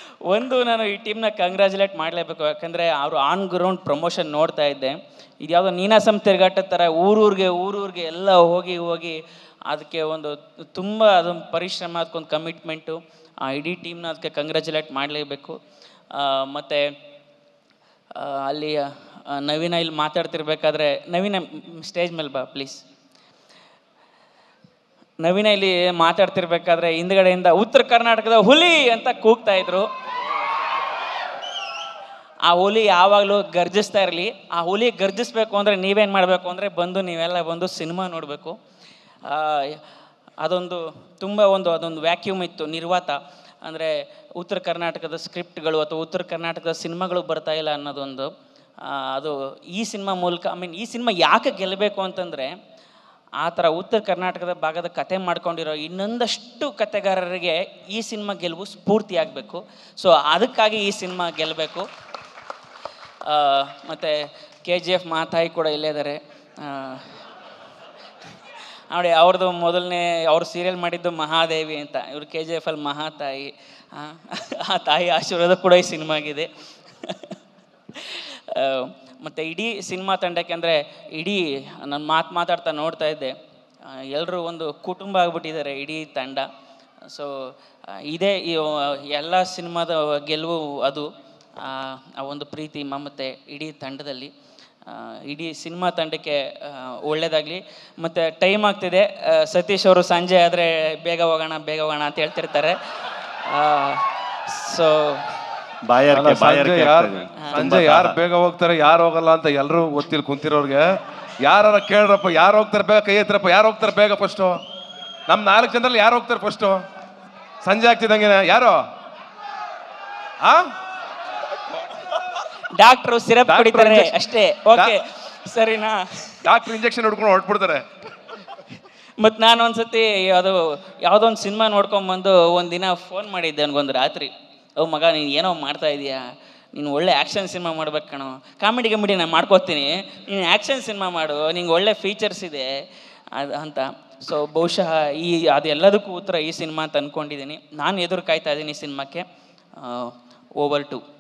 ಒಂದು ನಾನು ಈ ಟೀಮ್ನ ಕಂಗ್ರ್ಯಾಚುಲೇಟ್ ಮಾಡಲೇಬೇಕು ಯಾಕಂದರೆ ಅವರು ಆನ್ ಗ್ರೌಂಡ್ ಪ್ರಮೋಷನ್ ನೋಡ್ತಾ ಇದ್ದೆ ಇದು ಯಾವುದೋ ನೀನಾಸಂ ತಿರುಗಾಟದ ಥರ ಊರೂರಿಗೆ ಊರೂರಿಗೆ ಎಲ್ಲ ಹೋಗಿ ಹೋಗಿ ಅದಕ್ಕೆ ಒಂದು ತುಂಬ ಅದೊಂದು ಪರಿಶ್ರಮ ಅದಕ್ಕೊಂದು ಕಮಿಟ್ಮೆಂಟು ಆ ಇಡೀ ಟೀಮ್ನ ಅದಕ್ಕೆ ಕಂಗ್ರ್ಯಾಚುಲೇಟ್ ಮಾಡಲೇಬೇಕು ಮತ್ತು ಅಲ್ಲಿ ಆ, ನವೀನ ಇಲ್ಲಿ ಮಾತಾಡ್ತಿರ್ಬೇಕಾದ್ರೆ ನವೀನ ಸ್ಟೇಜ್ ಮೇಲೆ ಬಾ ಪ್ಲೀಸ್ ನವೀನ ಇಲ್ಲಿ ಮಾತಾಡ್ತಿರ್ಬೇಕಾದ್ರೆ ಹಿಂದ್ಗಡೆಯಿಂದ ಉತ್ತರ ಕರ್ನಾಟಕದ ಹುಲಿ ಅಂತ ಕೂಗ್ತಾ ಇದ್ರು ಆ ಹುಲಿ ಯಾವಾಗಲೂ ಗರ್ಜಿಸ್ತಾ ಇರಲಿ ಆ ಹುಲಿ ಗರ್ಜಿಸ್ಬೇಕು ಅಂದರೆ ನೀವೇನು ಮಾಡಬೇಕು ಅಂದರೆ ಬಂದು ನೀವೆಲ್ಲ ಬಂದು ಸಿನಿಮಾ ನೋಡಬೇಕು ಅದೊಂದು ತುಂಬ ಒಂದು ಅದೊಂದು ವ್ಯಾಕ್ಯೂಮ್ ಇತ್ತು ನಿರ್ವಾತ ಅಂದರೆ ಉತ್ತರ ಕರ್ನಾಟಕದ ಸ್ಕ್ರಿಪ್ಟ್ಗಳು ಅಥವಾ ಉತ್ತರ ಕರ್ನಾಟಕದ ಸಿನಿಮಾಗಳು ಬರ್ತಾ ಇಲ್ಲ ಅನ್ನೋದೊಂದು ಆ, ಅದು ಈ ಸಿನಿಮಾ ಮೂಲಕ ಐ ಮೀನ್ ಈ ಸಿನಿಮಾ ಯಾಕೆ ಗೆಲ್ಲಬೇಕು ಅಂತಂದರೆ ಆ ಥರ ಉತ್ತರ ಕರ್ನಾಟಕದ ಭಾಗದ ಕತೆ ಮಾಡ್ಕೊಂಡಿರೋ ಇನ್ನೊಂದಷ್ಟು ಕತೆಗಾರರಿಗೆ ಈ ಸಿನಿಮಾ ಗೆಲುವು ಸ್ಫೂರ್ತಿ ಆಗಬೇಕು ಸೊ ಅದಕ್ಕಾಗಿ ಈ ಸಿನಿಮಾ ಗೆಲ್ಲಬೇಕು ಮತ್ತು ಕೆ ಜಿ ಎಫ್ ಮಾತಾಯಿ ಕೂಡ ಇಲ್ಲೇ ಇದ್ದಾರೆ ನೋಡಿ ಅವ್ರದ್ದು ಮೊದಲನೇ ಅವ್ರು ಸೀರಿಯಲ್ ಮಾಡಿದ್ದು ಮಹಾದೇವಿ ಅಂತ ಇವ್ರು ಕೆ ಜಿ ಎಫ್ ಅಲ್ಲಿ ಮಹಾತಾಯಿ ಆ, ಆ ತಾಯಿ ಆಶೀರ್ವಾದ ಕೂಡ ಈ ಸಿನಿಮಾಗಿದೆ ಮತ್ತು ಇಡೀ ಸಿನಿಮಾ ತಂಡಕ್ಕೆ ಅಂದರೆ ಇಡೀ ನಾನು ಮಾತು ಮಾತಾಡ್ತಾ ನೋಡ್ತಾ ಇದ್ದೆ ಎಲ್ಲರೂ ಒಂದು ಕುಟುಂಬ ಆಗ್ಬಿಟ್ಟಿದ್ದಾರೆ ಇಡೀ ತಂಡ ಸೊ ಇದೇ ಈ ಎಲ್ಲ ಸಿನಿಮಾದ ಗೆಲುವು ಅದು ಆ ಆ ಒಂದು ಪ್ರೀತಿ ಮಮತೆ ಇಡೀ ತಂಡದಲ್ಲಿ ಆ, ಇಡೀ ಸಿನಿಮಾ ತಂಡಕ್ಕೆ ಒಳ್ಳೇದಾಗಲಿ ಮತ್ತು ಟೈಮ್ ಆಗ್ತಿದೆ ಆ, ಸತೀಶ್ ಅವರು ಸಂಜೆ ಆದರೆ ಬೇಗ ಹೋಗೋಣ ಬೇಗ ಹೋಗೋಣ ಅಂತ ಹೇಳ್ತಿರ್ತಾರೆ ಸೊ ಬಾಯಾರಿಕೆ ಅಲ್ಲ, ಸಂಜೆ ಬಾಯಾರಿಕೆ ಯಾರು ಆಗ್ತಾ ಇದೆ. ಸಂಜೆ ತುಂಬಾ ಯಾರು ದಾಹ. ಬೇಗ ಹೋಗ್ತಾರೆ ಯಾರು ಹೋಗಲ್ಲ ಅಂತ ಎಲ್ಲರೂ ಗೊತ್ತಿಲ್ಲ ಕುಂತಿರೋರ್ಗೆ ಯಾರ ಕೇಳ್ರಪ್ಪ ಯಾರು ಹೋಗ್ತಾರೆ ಬೇಗ ಕೈ ಎತ್ತರಪ್ಪ ಯಾರು ಹೋಗ್ತಾರೆ ಬೇಗ ಫಸ್ಟು ನಮ್ಮ ನಾಲ್ಕು ಜನರಲ್ಲಿ ಯಾರು ಹೋಗ್ತಾರೆ ಫಸ್ಟು ಸಂಜೆ ಆಗ್ತಿದ್ದಂಗೆ ಯಾರು ಆ ಡಾಕ್ಟ್ರು ಸಿರಪ್ Doctor ಕುಡಿತಾರೆ injection- ಅಷ್ಟೇ ಓಕೆ ಸರಿನಾ ಡಾಕ್ಟರ್ ಇಂಜೆಕ್ಷನ್ ಹಿಡ್ಕೊಂಡು ಹೊರಟ್ಬಿಡ್ತಾರೆ ಮತ್ತು ನಾನು ಒಂದ್ಸತಿ ಅದು ಯಾವುದೋ ಒಂದು ಸಿನಿಮಾ ನೋಡ್ಕೊಂಬಂದು ಒಂದು ದಿನ ಫೋನ್ ಮಾಡಿದ್ದೆ ನನಗೊಂದು ರಾತ್ರಿ ಓ ಮಗ ನೀನು ಏನೋ ಮಾಡ್ತಾ ಇದೀಯಾ ನೀನು ಒಳ್ಳೆ ಆ್ಯಕ್ಷನ್ ಸಿನಿಮಾ ಮಾಡ್ಬೇಕು ಕಣೋ ಕಾಮಿಡಿ ಗಿಮಿಡಿ ನಾನು ಮಾಡ್ಕೋತೀನಿ ನೀನು ಆ್ಯಕ್ಷನ್ ಸಿನಿಮಾ ಮಾಡು ನಿಂಗೆ ಒಳ್ಳೆ ಫೀಚರ್ಸ್ ಇದೆ ಅದು ಅಂತ ಸೊ ಬಹುಶಃ ಈ ಅದೆಲ್ಲದಕ್ಕೂ ಉತ್ತರ ಈ ಸಿನಿಮಾ ಅಂತ ಅಂದ್ಕೊಂಡಿದ್ದೀನಿ ನಾನು ಎದುರು ಕಾಯ್ತಾ ಇದ್ದೀನಿ ಈ ಸಿನಿಮಾಕ್ಕೆ ಓವರ್ ಟು